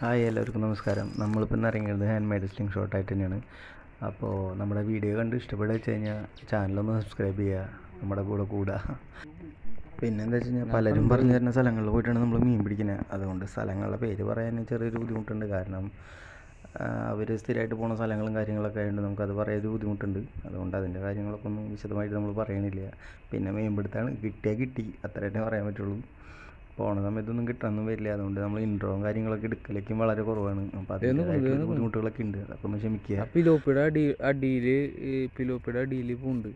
Hi എല്ലാവർക്കും നമസ്കാരം നമ്മളിപ്പോൾ ഇന്ന് ഇറങ്ങിയത് ഹാൻഡ് മെയ്ഡ് സ്ലിംഗ് ഷോട്ടായിട്ട് തന്നെയാണ് അപ്പോൾ നമ്മുടെ വീഡിയോ കണ്ട് ഇഷ്ടപ്പെടുക വെച്ച് കഴിഞ്ഞാൽ ചാനലൊന്ന് സബ്സ്ക്രൈബ് ചെയ്യുക നമ്മുടെ കൂടെ കൂടുക പിന്നെ എന്താ വെച്ച് കഴിഞ്ഞാൽ പലരും പറഞ്ഞു തരുന്ന സ്ഥലങ്ങളിൽ പോയിട്ടാണ് നമ്മൾ മീൻ പിടിക്കുന്നത് അതുകൊണ്ട് സ്ഥലങ്ങളുടെ പേര് പറയാൻ ചെറിയൊരു ബുദ്ധിമുട്ടുണ്ട് കാരണം അവർ സ്ഥിരമായിട്ട് പോകുന്ന സ്ഥലങ്ങളും കാര്യങ്ങളൊക്കെ ആയതുകൊണ്ട് നമുക്കത് പറയാൻ ഒരു ബുദ്ധിമുട്ടുണ്ട് അതുകൊണ്ട് അതിൻ്റെ കാര്യങ്ങളൊക്കെ ഒന്നും വിശദമായിട്ട് നമ്മൾ പറയണില്ല പിന്നെ മീൻ പിടുത്താണ് കിട്ടിയാൽ കിട്ടി അത്ര തന്നെ പറയാൻ പറ്റുള്ളൂ പോണ സമയത്തൊന്നും കിട്ടാനൊന്നും വരില്ല അതുകൊണ്ട് നമ്മൾ ഇൻട്രോവും കാര്യങ്ങളൊക്കെ എടുക്കലേക്കും വളരെ കുറവാണ് അപ്പോൾ അതിൻ്റെതായിട്ടുള്ള ബുദ്ധിമുട്ടുകളൊക്കെ ഉണ്ട് അതൊക്കെ ഒന്ന് ക്ഷമിക്കുക ആ പിലോപ്പിയുടെ അടി അടിയിൽ പിലോപ്പിയുടെ അടിയിൽ പൂണ്ട്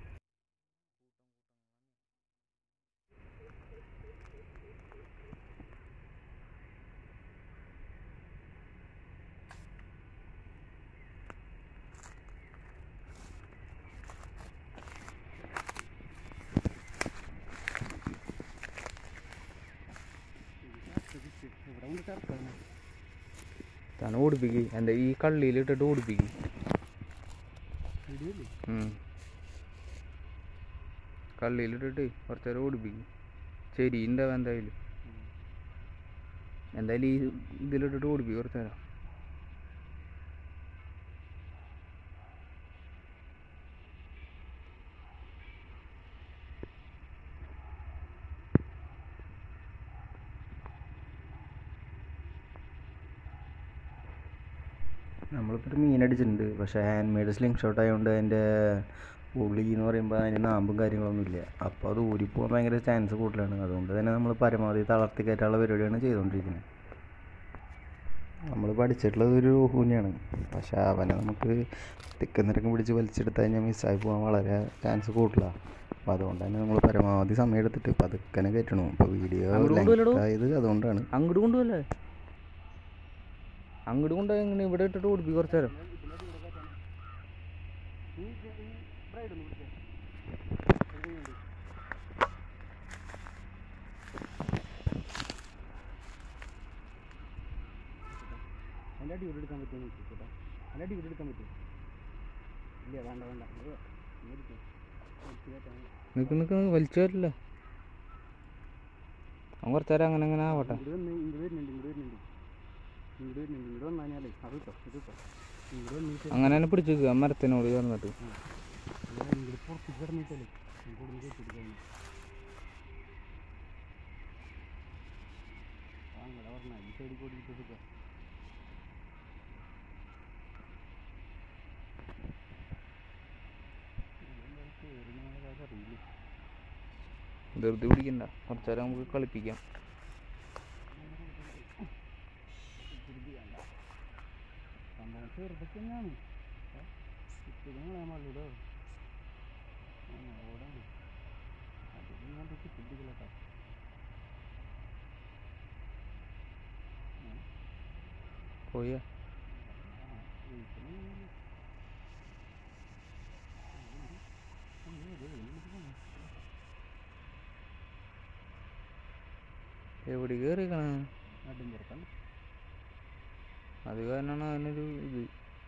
താൻ ഓടിപ്പിക്ക് എൻ്റെ ഈ കള്ളിയിലിട്ടിട്ട് ഓടിപ്പിക്ക് കള്ളിയിലിട്ടിട്ട് കുറച്ച് നേരം ഓടിപ്പിക്ക് ശരി ഉണ്ടാവും എന്തായാലും എന്തായാലും ഈ ഇതിലിട്ടിട്ട് ഓടിപ്പിക്കും കുറച്ച് നേരം നമ്മളിപ്പോൾ ഒരു മീൻ അടിച്ചിട്ടുണ്ട് പക്ഷേ ഹാൻഡ് മെയ്ഡ് സ്ലിംഗ് ഷോട്ട് ആയതുകൊണ്ട് അതിൻ്റെ ഉളി എന്ന് പറയുമ്പോൾ അതിന് നാമ്പും കാര്യങ്ങളൊന്നും ഇല്ല അപ്പോൾ അത് ഊരിപ്പോകാൻ ഭയങ്കര ചാൻസ് കൂടുതലാണ് അതുകൊണ്ട് തന്നെ നമ്മൾ പരമാവധി തളർത്തി കയറ്റാനുള്ള പരിപാടിയാണ് ചെയ്തുകൊണ്ടിരിക്കുന്നത് നമ്മൾ പഠിച്ചിട്ടുള്ളത് ഒരു ഊഹുവിനെയാണ് പക്ഷേ അവനെ നമുക്ക് തിക്കും നിരക്കും പിടിച്ച് വലിച്ചെടുത്ത് കഴിഞ്ഞാൽ മിസ്സായി പോകാൻ വളരെ ചാൻസ് കൂടുതലാണ് അപ്പോൾ അതുകൊണ്ട് തന്നെ നമ്മൾ പരമാവധി സമയം എടുത്തിട്ട് പതുക്കനെ കയറ്റണം ഇപ്പോൾ വീഡിയോ അങ്ങോട്ട് കൊണ്ടുപോയില്ലടോ? ആയത് അതുകൊണ്ടാണ് അങ്ങോട്ട് കൊണ്ടുപോകല്ലേ അങ്ങോട്ട് കൊണ്ടുപോയി ഇങ്ങനെ ഇവിടെ ഇട്ടിട്ട് ഓടിപ്പിക്കും കുറച്ച് നേരം അതിൻ്റെ അടി ഇവിടെ എടുക്കാൻ പറ്റുമോ നോക്കി കേട്ടോ അതിൻ്റെ അടി ഇവിടെ എടുക്കാൻ പറ്റുമോ ഇല്ല വേണ്ട വേണ്ട ഇത് മേടിക്കാം നിൽക്ക് നിൽക്ക് വലിച്ചു വരില്ല അവൻ കുറച്ച് നേരം അങ്ങനെ അങ്ങനെ ആവട്ടെ ഇങ്ങോട്ട് വന്ന് ഇങ്ങോട്ട് വരുന്നുണ്ട് ഇങ്ങോട്ട് വരുന്നുണ്ട് ഇങ്ങോട്ട് വരുന്നുണ്ട് ഇങ്ങോട്ട് വന്നു കഴിഞ്ഞാലേ അത് കിട്ടോ ഇത് കിട്ടോ ഇങ്ങോട്ട് വന്നിട്ട് അങ്ങനെ തന്നെ പിടിച്ചു നിൽക്കുക മരത്തിനോട് ചേർന്നിട്ട് ഇങ്ങോട്ട് പുറത്ത് കിടന്നിട്ടല്ലേ ഇങ്ങോട്ട് ഒന്ന് കയറ്റിയെടുക്കാൻ അങ്ങനെ പറഞ്ഞാൽ ഈ സൈഡിൽ കൂടി ഇട്ടിട്ട് ധൃതി പിടിക്കണ്ട കുറച്ച് നേരം നമുക്ക് കളിപ്പിക്കാം സംഭവം ചെറുതൊക്കെ തന്നെയാണ് ഇത്തിരി കളയാൻ പാടില്ലല്ലോ ഓടാണ് അതിന് ഞാൻ കിട്ടിട്ടില്ല പോയ എവിടെ കയറിക്കണ നടും പുറത്താണ് അത് കാരണമാണ് അതിനൊരു ഇത്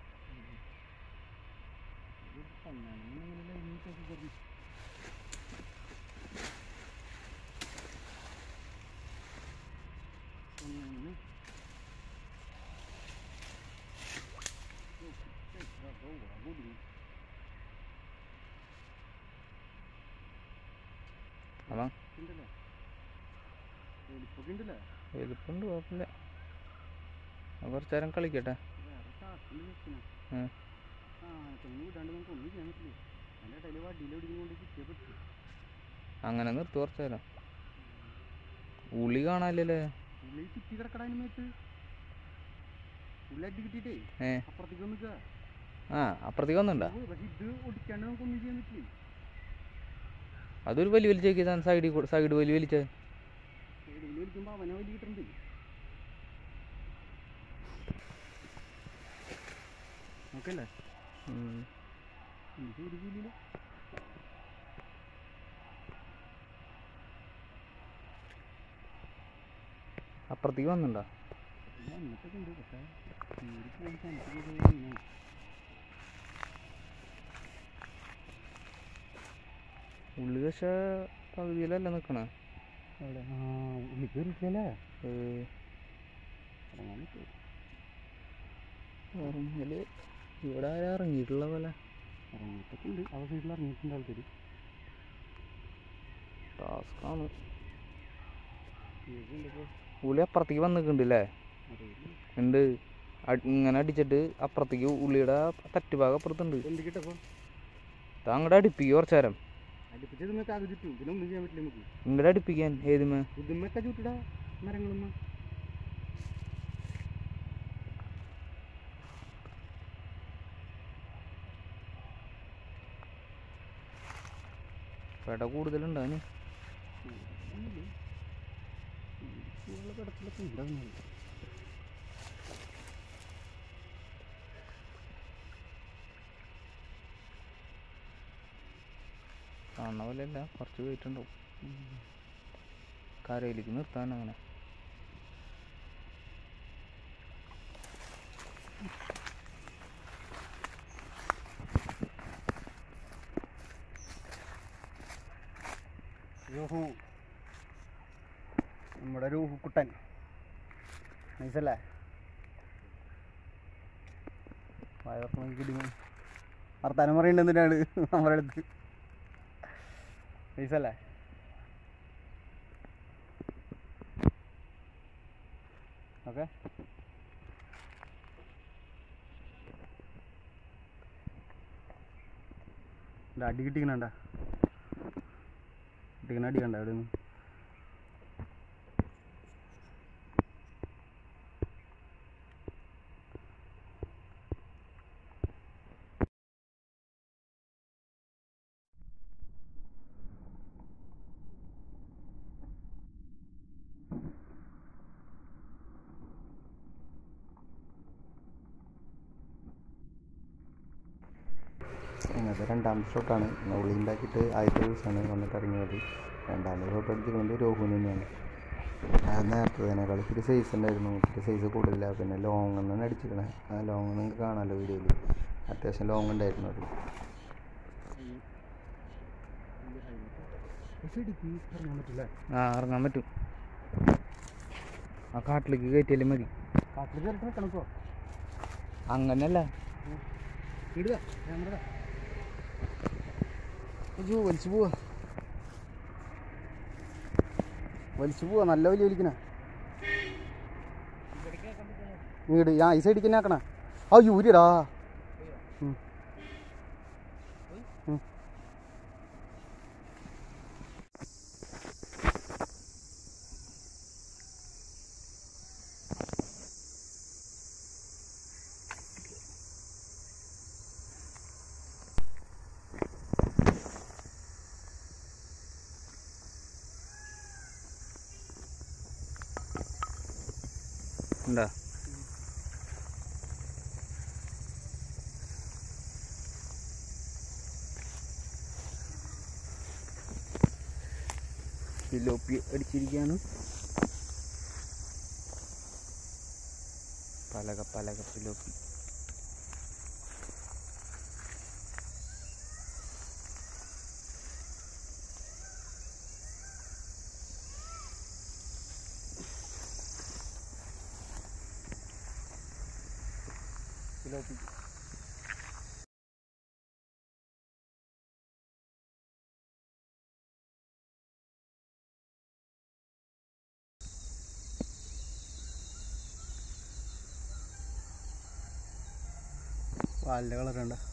അവൻ ഉണ്ടല്ലേ എലിപ്പൊക്കെ ഉണ്ടല്ലേ എളുപ്പമുണ്ട് കുഴപ്പമില്ല അവൻ കുറച്ച് നേരം കളിക്കട്ടെ വേറെ ചാക്കിൽ നിൽക്കണം ഉം. ആ തെങ്ങ് വിടാണ്ട് നമുക്ക് ഒന്നും ചെയ്യാൻ പറ്റില്ല അതിൻ്റെ ഇടയിൽ വടിയിൽ ഓടിക്കൊണ്ട് കിട്ടിയേ പറ്റൂ അങ്ങനെ നിർത്തി കുറച്ച് നേരം ഉളി കാണാനില്ലല്ലേ ഉള്ളിൽ ചുറ്റി കിടക്കടാൻ മേത്ത് ഉള്ളി അടി കിട്ടിയിട്ടേ ഏ അപ്പുറത്തേക്ക് വന്നിക്കുക ആ അപ്പുറത്തേക്ക് വന്നുണ്ടോ പക്ഷെ ഇത് ഒടിക്കാണ്ട് നമുക്കൊന്നും ചെയ്യാൻ പറ്റില്ലേ അതൊരു വലിയ വലിച്ചേക്ക് താൻ സൈഡിൽ സൈഡ് വലിയ വലിച്ചേ സൈഡിൽ വലിക്കുമ്പോൾ അവനെ വലിയ കിട്ടണ്ടേ നോക്കല്ലേ ഉം. എനിക്ക് ഒരു കൂലിയില്ല അപ്പുറത്തേക്ക് വന്നുണ്ടോ പിന്നെ വന്നിട്ടൊക്കെ ഉണ്ട് പക്ഷേ കീറി പോകാൻ ചാൻസ് കൂടുതലാണ് ഉള്ളി പക്ഷേ പകുതിയിലല്ല നിൽക്കണേ അവിടെ ആ ഉള്ളി കയറിയിട്ടല്ലേ ഏ, ഇറങ്ങാൻ പറ്റുമോ ഇറങ്ങല് ഇവിടെ ആരും ഇറങ്ങിയിട്ടുള്ള പോലെ ഇറങ്ങിയിട്ടൊക്കെ ഉണ്ട് അവ സൈഡിൽ ഇറങ്ങിയിട്ടുണ്ട് ആൾക്കാർ ടാസ്ക്കാണ് ഇപ്പോൾ ഉള്ളി അപ്പുറത്തേക്ക് വന്നിട്ടുണ്ടല്ലേ അറിയില്ല ഉണ്ട് അടി- ഇങ്ങനെ അടിച്ചിട്ട് അപ്പുറത്തേക്ക് ഉള്ളിയുടെ തട്ടുഭാഗം അപ്പുറത്തുണ്ട് എന്ത് കിട്ടപ്പോൾ അങ്ങോട്ട് അടുപ്പിക്കുക കുറച്ചു നേരം അടുപ്പിച്ച് നമുക്ക് അത് ചുറ്റും പിന്നെ ഒന്നും ചെയ്യാൻ പറ്റില്ല നമുക്ക് ഇങ്ങോട്ട് അടുപ്പിക്കാൻ ഏതുമേ ഇതുമ്മൊക്കെ ചുറ്റിടാ മരങ്ങളുമ്മ പെട കൂടുതലുണ്ടാന് കിടച്ചിലൊക്കെ ഉണ്ടാകുന്നത് കാണുന്ന പോലെ അല്ല കുറച്ച് വെയിറ്റ് ഉണ്ടാവും കരയിലേക്ക് നിർത്താൻ അങ്ങനെ രോഹു നമ്മുടെ രോഹു കുട്ടൻ നൈസല്ലേ വയറപ്പം കിടിങ്ങി വർത്താനം പറയണ്ട എന്തിനാണ് നമ്മുടെ അടുത്ത് നൈസല്ലേ ഓക്കെ അടി കിട്ടിക്കണണ്ട കിട്ടിക്കണ അടി കണ്ട അവിടെ നിന്ന് ഇങ്ങനത്തെ രണ്ടാമത്തെ ഷോട്ടാണ് ഉള്ളി ഉണ്ടാക്കിയിട്ട് ആദ്യത്തെ ദിവസമാണ് വന്നിട്ട് ഇറങ്ങിയത് രണ്ടാമത്തെ ഷോട്ട് അടിച്ചിരിക്കുന്നത് രോഹുവിന് തന്നെയാണ് അത് നേരത്തെ തന്നെ ഇത്തിരി സൈസ് ഉണ്ടായിരുന്നു ഇത്തിരി സൈസ് കൂടുതലില്ല പിന്നെ ലോങ് എന്നാണ് അടിച്ചിരിക്കണേ ആ ലോങ് നിങ്ങൾക്ക് കാണാമല്ലോ വീഡിയോയിൽ അത്യാവശ്യം ലോങ് ഉണ്ടായിരുന്നു അത് ഇറങ്ങാൻ പറ്റില്ല ആ ഇറങ്ങാൻ പറ്റും ആ കാട്ടിലേക്ക് കയറ്റിയാലും മതി കാട്ടിൽ കയറിട്ട് നിൽക്കണപ്പോ അങ്ങനല്ല ഇടുക ക്യാമറ അയ്യോ വലിച്ചു പോവാ വലിച്ചു പോവാ നല്ല വലിയ വലിക്കണ ഇങ്ങോട്ട് ആ ഈ സൈഡിൽ തന്നെ ആക്കണ ആ യൂരിടാ ഉണ്ടാ ഫിലോപ്പി അടിച്ചിരിക്കുകയാണ് പലക പലക ഫിലോപ്പി പാലിൻ്റെ കളർ ഉണ്ടോ